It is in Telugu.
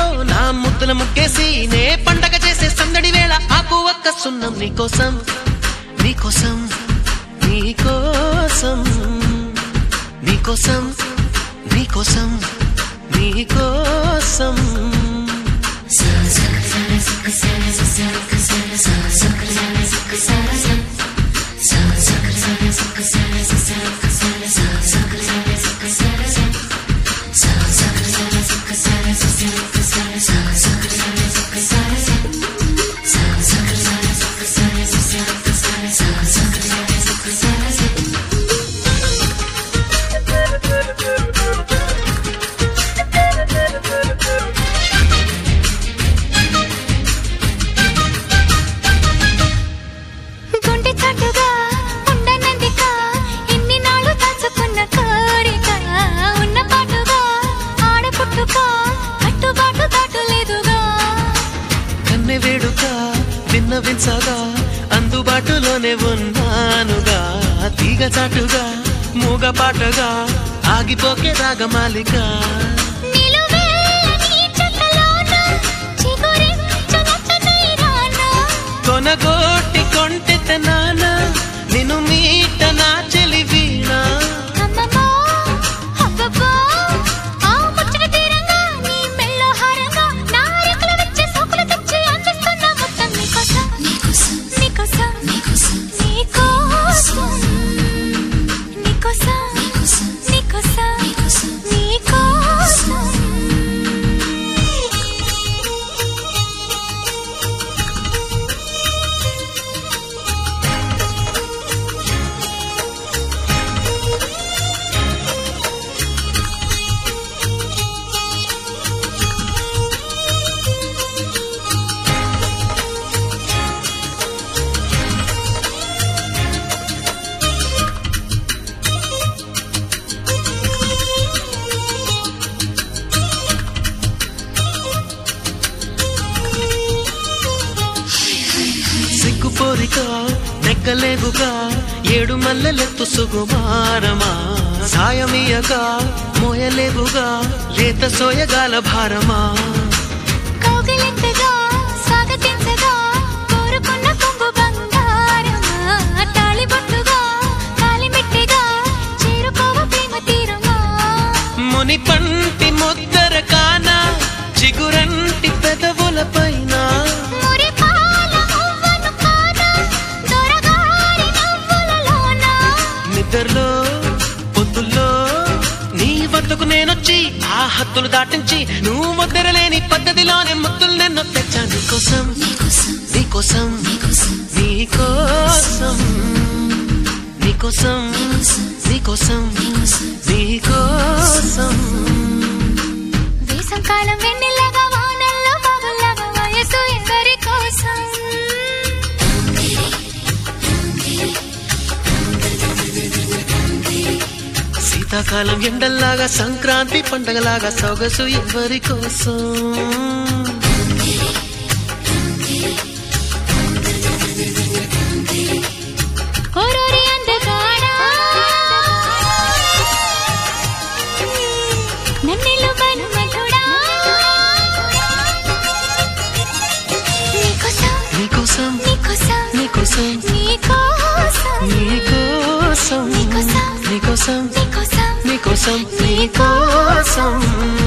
ముద్దుతో నా ముద్దుల ముగ్గేసి నే పండగ చేసే సందడి వేళ ఆకు ఒక్క సున్నం నీకోసం నీకోసం నీకోసం నీకోసం నీకోసం నీకోసం గుండె చాటుగా ఉండనందిక ఇన్ని నాళ్ళు దాచుకున్న కోరిక ఉన్న పాటుగా ఆడపుట్టుక కట్టుబాటు దాటలేదుగా కన్నె వేడుక విన్నవించగా అందుబాటులోనే ఉన్నానుగా తీగ చాటుగా మూగ పాటగా ఆగిపోకే రాగమాలిక నిలువెల్లని చెక్కలోన చిగురించునట్టనై రానా. కొనగోటి కొంటె నాన నిన్ను మీట నా చెలి వీణ అమ్మమ్మో, అబ్బబ్బో, ఆ ముచ్చట తీరంగా నీ మెళ్ళో హారంగా నా రెక్కలు విచ్చే సోకులు తెచ్చి అందిస్తున్నా మొత్తం నీకోసం, నీకోసం, నీకోసం, నీకోసం, నీకోసం, నీకోసం. సిగ్గుపోరిక నెక్కలేవుగా ఏడు మల్లెలెత్తు సుగుమారమా సాయమీయక మోయలేవుగా లేత సోయగాల భారమా కౌగిలింతగా స్వాగతించగా కోరుకున్న కొంగు బంగారమా తాళిబొట్టుగా కాలిమిట్టిగా చేరుకోవ ప్రేమ తీరమా ముని పంటి ముద్దర కాన చిగురంటి పెదవుల పైన మురిపాల మువ్వను కాన దొరగారి నవ్వులలోన నిద్రలో పొద్దుల్లో నీ వద్దకు నేనొచ్చి ఆ హద్దులు దాటించి నువ్వు ముద్దరలేని పద్ధతిలోనే ముద్దులు నిన్ను తెచ్చా నీకోసం నీకోసం నీకోసం నీకోసం నీకోసం నీకోసం వేసంకాలం వెన్నెలగా వానల్లో బాబులాగా వయసు ఎవరి కోసం శీతాకాలం ఎండల్లాగా సంక్రాంతి పండగలాగా సొగసు ఎవరి కోసం ఓరోరి అందగాడా నన్నెలు బనుమతుడా నీకోసం నీకోసం నీకోసం నీకోసం నీకోసం నీకోసం నీకోసం నీకోసం నీకోసం నీకోసం నీకోసం